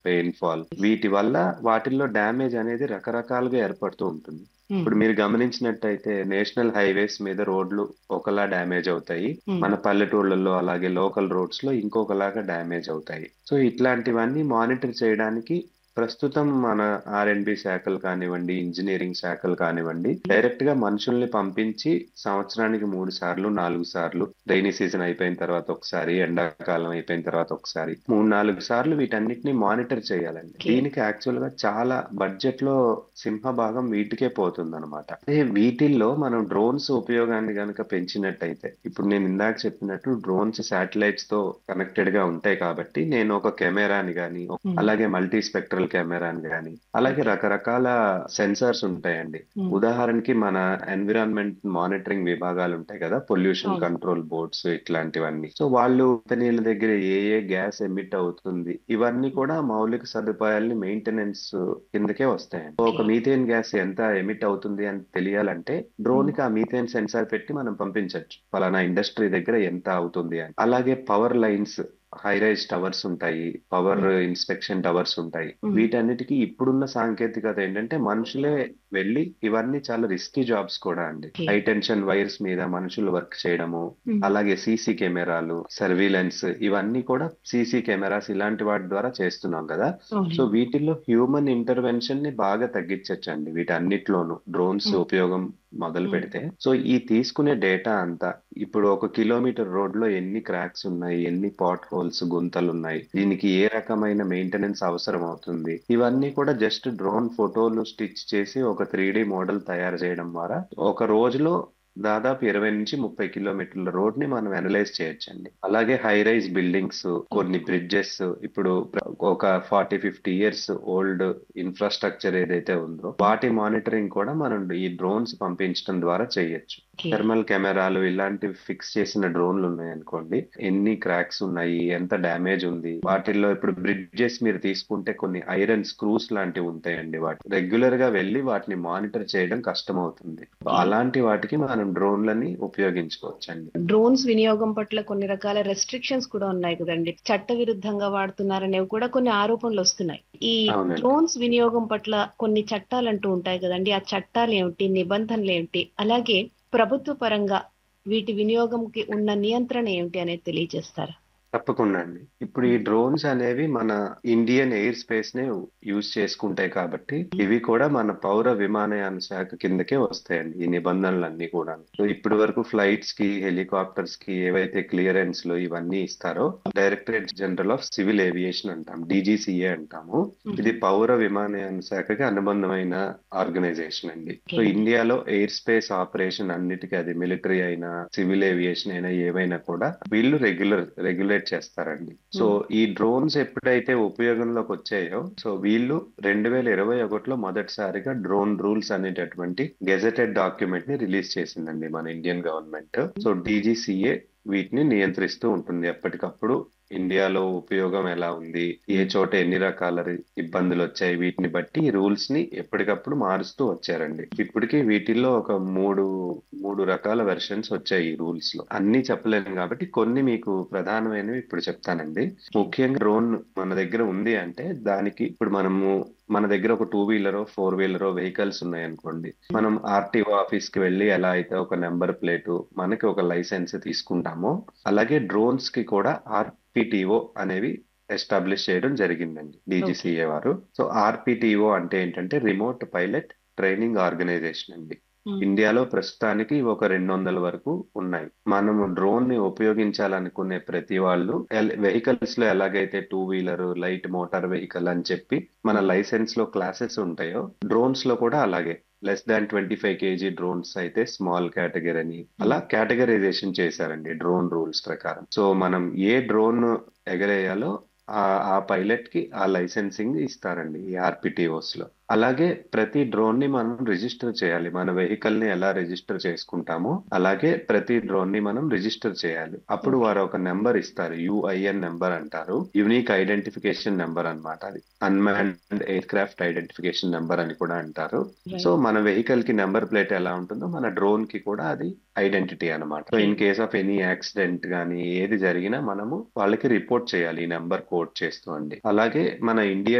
Rain fall వీటి వల్ల వాటిల్లో డ్యామేజ్ అనేది రకరకాలుగా ఏర్పడుతూ ఉంటుంది ఇప్పుడు మీరు గమనించినట్టయితే నేషనల్ హైవేస్ మీద రోడ్లు ఒకలా డ్యామేజ్ అవుతాయి మన పల్లెటూళ్ళల్లో అలాగే లోకల్ రోడ్స్ లో ఇంకొకలాగా డ్యామేజ్ అవుతాయి సో ఇట్లాంటివన్నీ మానిటర్ చేయడానికి ప్రస్తుతం మన ఆర్ఎండ్బి శాఖలు కానివ్వండి ఇంజనీరింగ్ శాఖలు కానివ్వండి డైరెక్ట్ గా మనుషుల్ని పంపించి సంవత్సరానికి మూడు సార్లు నాలుగు సార్లు రైనీ సీజన్ అయిపోయిన తర్వాత ఒకసారి ఎండాకాలం అయిపోయిన తర్వాత ఒకసారి మూడు నాలుగు సార్లు వీటన్నిటిని మానిటర్ చేయాలండి దీనికి యాక్చువల్ గా చాలా బడ్జెట్ లో సింహభాగం వీటికే పోతుంది అనమాట వీటిల్లో మనం డ్రోన్స్ ఉపయోగాన్ని గనక పెంచినట్టయితే ఇప్పుడు నేను ఇందాక చెప్పినట్టు డ్రోన్స్ శాటిలైట్స్ తో కనెక్టెడ్ గా ఉంటాయి కాబట్టి నేను ఒక కెమెరాని గాని అలాగే మల్టీ స్పెక్ట్రల్ కెమెరాని గాని అలాగే రకరకాల సెన్సార్స్ ఉంటాయండి ఉదాహరణకి మన ఎన్విరాన్మెంట్ మానిటరింగ్ విభాగాలు ఉంటాయి కదా పొల్యూషన్ కంట్రోల్ బోర్డ్స్ ఇట్లాంటివన్నీ సో వాళ్ళు కంపెనీల దగ్గర ఏ ఏ గ్యాస్ ఎమిట్ అవుతుంది ఇవన్నీ కూడా మౌలిక సదుపాయాల్ని మెయింటెనెన్స్ కిందకే వస్తాయండి ఒక మీథేన్ గ్యాస్ ఎంత ఎమిట్ అవుతుంది అని తెలియాలంటే డ్రోన్ కి ఆ మీథేన్ సెన్సార్ పెట్టి మనం పంపించవచ్చు ఫలానా ఇండస్ట్రీ దగ్గర ఎంత అవుతుంది అని అలాగే power lines high rise towers ఉంటాయి పవర్ ఇన్స్పెక్షన్ టవర్స్ ఉంటాయి వీటన్నిటికీ ఇప్పుడున్న సాంకేతికత ఏంటంటే మనుషులే వెళ్ళి ఇవన్నీ చాలా రిస్కీ జాబ్స్ కూడా అండి హై టెన్షన్ వైర్స్ మీద మనుషులు వర్క్ చేయడము అలాగే సీసీ కెమెరాలు సర్వీలెన్స్ ఇవన్నీ కూడా సీసీ కెమెరాస్ ఇలాంటి వాటి ద్వారా చేస్తున్నాం కదా సో వీటిల్లో హ్యూమన్ ఇంటర్వెన్షన్ ని బాగా తగ్గించచ్చండి వీటన్నిటిలోనూ డ్రోన్స్ ఉపయోగం మొదలు పెడితే సో ఈ తీసుకునే డేటా అంతా ఇప్పుడు ఒక కిలోమీటర్ రోడ్ లో ఎన్ని క్రాక్స్ ఉన్నాయి ఎన్ని పాట్ హోల్స్ గుంతలు ఉన్నాయి దీనికి ఏ రకమైన మెయింటెనెన్స్ అవసరం అవుతుంది ఇవన్నీ కూడా జస్ట్ డ్రోన్ ఫోటోలు స్టిచ్ చేసి ఒక త్రీ మోడల్ తయారు చేయడం ద్వారా ఒక రోజులో దాదాపు ఇరవై నుంచి ముప్పై కిలోమీటర్ల రోడ్ ని మనం అనలైజ్ చేయొచ్చండి అలాగే హై రైజ్ బిల్డింగ్స్ కొన్ని బ్రిడ్జెస్ ఇప్పుడు ఒక forty fifty years old infrastructure ఏదైతే ఉందో వాటి మానిటరింగ్ కూడా మనం ఈ డ్రోన్స్ పంపించడం ద్వారా చేయొచ్చు థర్మల్ కెమెరాలు ఇలాంటివి ఫిక్స్ చేసిన డ్రోన్లు ఉన్నాయి అనుకోండి ఎన్ని క్రాక్స్ ఉన్నాయి ఎంత డ్యామేజ్ ఉంది వాటిల్లో ఇప్పుడు బ్రిడ్జెస్ మీరు తీసుకుంటే కొన్ని ఐరన్ స్క్రూస్ లాంటివి ఉంటాయండి వాటి రెగ్యులర్ గా వెళ్ళి వాటిని మానిటర్ చేయడం కష్టం అవుతుంది అలాంటి వాటికి మనం డ్రోన్లని ఉపయోగించుకోవచ్చండి డ్రోన్స్ వినియోగం పట్ల కొన్ని రకాల రెస్ట్రిక్షన్స్ కూడా ఉన్నాయి కదండి చట్ట విరుద్ధంగా వాడుతున్నారనేవి కూడా కొన్ని ఆరోపణలు వస్తున్నాయి ఈ డ్రోన్స్ వినియోగం పట్ల కొన్ని చట్టాలు అంటూ ఉంటాయి కదండి ఆ చట్టాలు ఏమిటి నిబంధనలు ఏమిటి అలాగే ప్రభుత్వ పరంగా వీటి వినియోగంకి ఉన్న నియంత్రణ ఏమిటి అనేది తెలియజేస్తారా తప్పకుండా అండి ఇప్పుడు ఈ డ్రోన్స్ అనేవి మన ఇండియన్ ఎయిర్ స్పేస్ నే యూజ్ చేసుకుంటాయి కాబట్టి ఇవి కూడా మన పౌర విమానయాన శాఖ కిందకే వస్తాయండి ఈ నిబంధనలన్నీ కూడా సో ఇప్పటి వరకు ఫ్లైట్స్ కి హెలికాప్టర్స్ కి ఏవైతే క్లియరెన్స్ లో ఇవన్నీ ఇస్తారో directorate general of civil aviation అంటాం డీజీసీఏ అంటాము ఇది పౌర విమానయాన శాఖకి అనుబంధమైన ఆర్గనైజేషన్ అండి సో ఇండియాలో ఎయిర్ స్పేస్ ఆపరేషన్ అన్నిటికీ అది మిలిటరీ అయినా సివిల్ ఏవియేషన్ అయినా ఏవైనా కూడా వీళ్ళు రెగ్యులర్ రెగ్యులేట్ చేస్తారండి సో ఈ డ్రోన్స్ ఎప్పుడైతే ఉపయోగంలోకి వచ్చాయో సో వీళ్ళు రెండు వేల ఇరవై ఒకటిలో మొదటిసారిగా డ్రోన్ రూల్స్ అనేటటువంటి గెజెటెడ్ డాక్యుమెంట్ ని రిలీజ్ చేసిందండి మన ఇండియన్ గవర్నమెంట్ సో డీజీసీఏ వీటిని నియంత్రిస్తూ ఉంటుంది ఎప్పటికప్పుడు ఇండియాలో ఉపయోగం ఎలా ఉంది ఏ చోట ఎన్ని రకాల ఇబ్బందులు వచ్చాయి వీటిని బట్టి ఈ రూల్స్ ని ఎప్పటికప్పుడు మారుస్తూ వచ్చారండి ఇప్పటికీ వీటిల్లో ఒక మూడు మూడు రకాల వెర్షన్స్ వచ్చాయి ఈ రూల్స్ లో అన్ని చెప్పలేను కాబట్టి కొన్ని మీకు ప్రధానమైనవి ఇప్పుడు చెప్తానండి ముఖ్యంగా డ్రోన్ మన దగ్గర ఉంది అంటే దానికి ఇప్పుడు మనము మన దగ్గర ఒక టూ వీలరో ఫోర్ వీలరో వెహికల్స్ ఉన్నాయి అనుకోండి మనం ఆర్టీఓ ఆఫీస్ కి వెళ్ళి ఎలా అయితే ఒక నెంబర్ ప్లేటు మనకి ఒక లైసెన్స్ తీసుకుంటామో అలాగే డ్రోన్స్ కి కూడా ఆర్పిటిఓ అనేవి ఎస్టాబ్లిష్ చేయడం జరిగిందండి డీజీసీఏ వారు సో ఆర్పిటిఓ అంటే ఏంటంటే రిమోట్ పైలట్ ట్రైనింగ్ ఆర్గనైజేషన్ అండి ఇండియాలో ప్రస్తుతానికి ఒక రెండు వందల వరకు ఉన్నాయి మనము డ్రోన్ ని ఉపయోగించాలనుకునే ప్రతి వాళ్ళు వెహికల్స్ లో ఎలాగైతే two wheeler light motor vehicle అని చెప్పి మన లైసెన్స్ లో క్లాసెస్ ఉంటాయో డ్రోన్స్ లో కూడా అలాగే less than twenty five KG drones అయితే స్మాల్ కేటగిరీ అని అలా కేటగరైజేషన్ చేశారండి డ్రోన్ రూల్స్ ప్రకారం సో మనం ఏ డ్రోన్ ఎగరేయాలో ఆ పైలట్ కి ఆ లైసెన్సింగ్ ఇస్తారండి ఈ ఆర్పిటిఓస్ లో అలాగే ప్రతి డ్రోన్ ని మనం రిజిస్టర్ చేయాలి మన వెహికల్ ని ఎలా రిజిస్టర్ చేసుకుంటామో అలాగే ప్రతి డ్రోన్ ని మనం రిజిస్టర్ చేయాలి అప్పుడు వారు ఒక నెంబర్ ఇస్తారు యుఐఎన్ నెంబర్ అంటారు యునిక్ ఐడెంటిఫికేషన్ నెంబర్ అన్నమాట అది unmanned aircraft identification number అని కూడా అంటారు Right. సో మన వెహికల్ కి నెంబర్ ప్లేట్ ఎలా ఉంటుందో మన డ్రోన్ కి కూడా అది ఐడెంటిటీ అన్నమాట so in case of any accident గానీ ఏది జరిగినా మనము వాళ్ళకి రిపోర్ట్ చేయాలి ఈ నెంబర్ కోడ్ చేస్తూ అండి అలాగే మన ఇండియా